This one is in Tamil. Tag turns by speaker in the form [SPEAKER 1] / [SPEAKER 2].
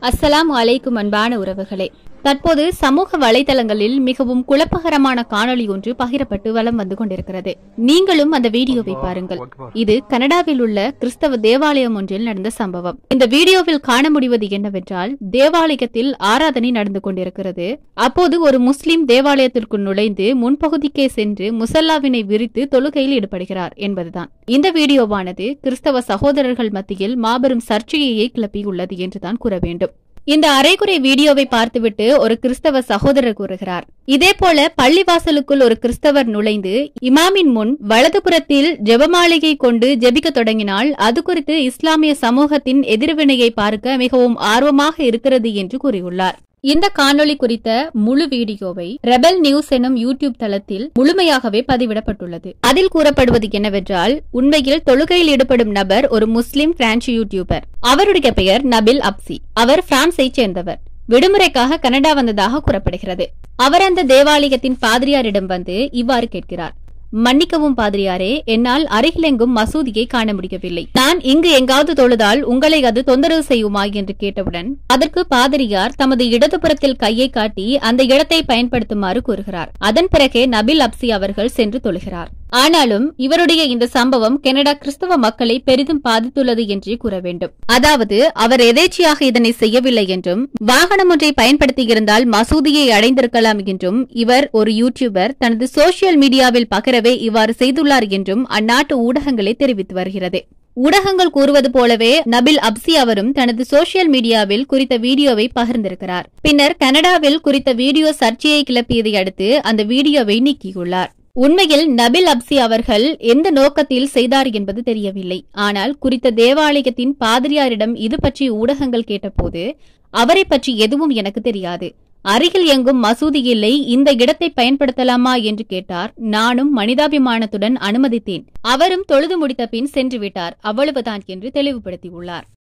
[SPEAKER 1] அஸ்ஸலாமு அலைக்கும் அன்பான உறவுகளே தற்போது சமூக வலைதளங்களில் மிகவும் குழப்பகரமான காணொளி ஒன்று பகிரப்பட்டு வலம் வந்து கொண்டிருக்கிறது நீங்களும் அந்த வீடியோவை பாருங்கள் இது கனடாவில் உள்ள கிறிஸ்தவ தேவாலயம் ஒன்றில் நடந்த சம்பவம் இந்த வீடியோவில் காண முடிவது என்னவென்றால் தேவாலயத்தில் ஆராதனை நடந்து கொண்டிருக்கிறது அப்போது ஒரு முஸ்லிம் தேவாலயத்திற்குள் நுழைந்து முன்பகுதிக்கே சென்று முசல்லாவினை விரித்து தொழுகையில் ஈடுபடுகிறார் என்பதுதான் இந்த வீடியோவானது கிறிஸ்தவ சகோதரர்கள் மத்தியில் மாபெரும் சர்ச்சையை கிளப்பியுள்ளது என்றுதான் கூற வேண்டும் இந்த அரைகுறை வீடியோவை பார்த்துவிட்டு ஒரு கிறிஸ்தவ சகோதரர் கூறுகிறார் இதேபோல பள்ளிவாசலுக்குள் ஒரு கிறிஸ்தவர் நுழைந்து இமாமின் முன் வலதுபுறத்தில் ஜெபமாளிகை கொண்டு ஜெபிக்க தொடங்கினால் அது குறித்து இஸ்லாமிய சமூகத்தின் எதிர்வினையை பார்க்க மிகவும் ஆர்வமாக இருக்கிறது என்று கூறியுள்ளார் இந்த காணொளி குறித்த முழு வீடியோவை ரெபல் நியூஸ் எனும் யூடியூப் தளத்தில் முழுமையாகவே பதிவிடப்பட்டுள்ளது அதில் கூறப்படுவது என்னவென்றால் உண்மையில் தொழுகையில் ஈடுபடும் நபர் ஒரு முஸ்லிம் பிரான்ச் யூடியூபர் அவருடைய பெயர் நபில் அப்சி அவர் பிரான்ஸை சேர்ந்தவர் விடுமுறைக்காக கனடா வந்ததாக கூறப்படுகிறது அவர் அந்த தேவாலயத்தின் பாதிரியாரிடம் வந்து இவ்வாறு கேட்கிறார் மன்னிக்கவும் பாதிரியாரே என்னால் அருகிலெங்கும் மசூதியை காண முடியவில்லை நான் இங்கு எங்காவது தொழுதால் உங்களை அது தொந்தரவு செய்யுமா என்று கேட்டவுடன் அதற்கு பாதிரியார் தமது இடதுபுறத்தில் கையை காட்டி அந்த இடத்தை பயன்படுத்துமாறு கூறுகிறார் அதன் பிறகே நபில் அப்சி அவர்கள் சென்று தொழுகிறார் ஆனாலும் இவருடைய இந்த சம்பவம் கனடா கிறிஸ்தவ மக்களை பெரிதும் பாதித்துள்ளது என்றே கூற வேண்டும் அதாவது அவர் எதேச்சியாக இதனை செய்யவில்லை என்றும் வாகனம் ஒன்றை பயன்படுத்தியிருந்தால் மசூதியை அடைந்திருக்கலாம் என்றும் இவர் ஒரு யூடியூபர் தனது சோசியல் மீடியாவில் பகிரவே இவ்வாறு செய்துள்ளார் என்றும் அந்நாட்டு ஊடகங்களை தெரிவித்து வருகிறது ஊடகங்கள் கூறுவது போலவே நபில் அப்சி அவரும் தனது சோசியல் மீடியாவில் குறித்த வீடியோவை பகிர்ந்திருக்கிறார் பின்னர் கனடாவில் குறித்த வீடியோ சர்ச்சையை கிளப்பியதை அடுத்து அந்த வீடியோவை நீக்கியுள்ளார் உண்மையில் நபில் அப்சி அவர்கள் எந்த நோக்கத்தில் செய்தார் என்பது தெரியவில்லை ஆனால் குறித்த தேவாலயத்தின் பாதிரியாரிடம் இது பற்றி ஊடகங்கள் கேட்டபோது அவரை பற்றி எதுவும் எனக்கு தெரியாது அருகில் எங்கும் மசூதி இல்லை இந்த இடத்தை பயன்படுத்தலாமா என்று கேட்டார் நானும் மனிதாபிமானத்துடன் அனுமதித்தேன் அவரும் தொழுது முடித்த பின் சென்று விட்டார் அவ்வளவுதான் என்று தெளிவுபடுத்தியுள்ளார்